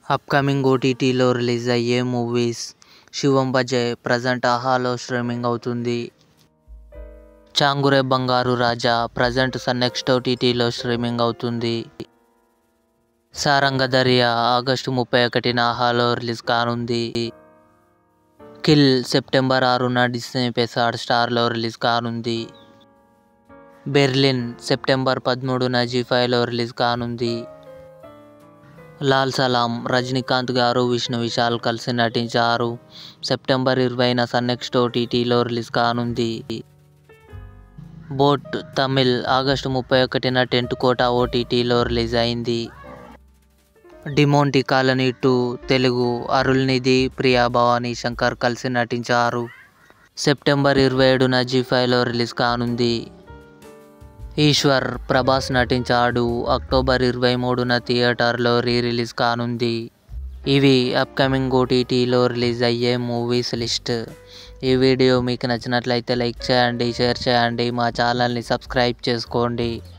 upcoming ఓటీటీలో release అయ్యే movies Shivam Bhaje present ఆహాలో స్ట్రీమింగ్ అవుతుంది Changure Bangaru Raja present Sun next ఓటీటీలో స్ట్రీమింగ్ అవుతుంది సారంగ దర్యా ఆగస్టు ముప్పై ఒకటిన ఆహాలో రిలీజ్ కానుంది కిల్ సెప్టెంబర్ ఆరున డిస్నీ ప్లస్ హాట్ స్టార్లో రిలీజ్ కానుంది బెర్లిన్ సెప్టెంబర్ పదమూడున జీ ఫైవ్లో రిలీజ్ కానుంది లాల్ సలాం రజనీకాంత్ గారు విష్ణు విశాల్ కలిసి నటించారు సెప్టెంబర్ ఇరవైన సన్ నెక్స్ట్ ఓటీటీలో రిలీజ్ కానుంది బోట్ తమిళ్ ఆగస్టు ముప్పై ఒకటిన టెంట్ కోట ఓటీటీలో రిలీజ్ అయింది డిమోంటి కాలనీ టూ తెలుగు అరుల్నిధి ప్రియా భవానీ శంకర్ కలిసి నటించారు సెప్టెంబర్ ఇరవై ఏడున జీ ఫైవ్లో రిలీజ్ కానుంది ఈశ్వర్ ప్రభాస్ నటించాడు అక్టోబర్ ఇరవై మూడున థియేటర్లో రీ రిలీజ్ కానుంది ఇవి అప్కమింగ్ ఓటీటీలో రిలీజ్ అయ్యే మూవీస్ లిస్ట్ ఈ వీడియో మీకు నచ్చినట్లయితే లైక్ చేయండి షేర్ చేయండి మా ఛానల్ని సబ్స్క్రైబ్ చేసుకోండి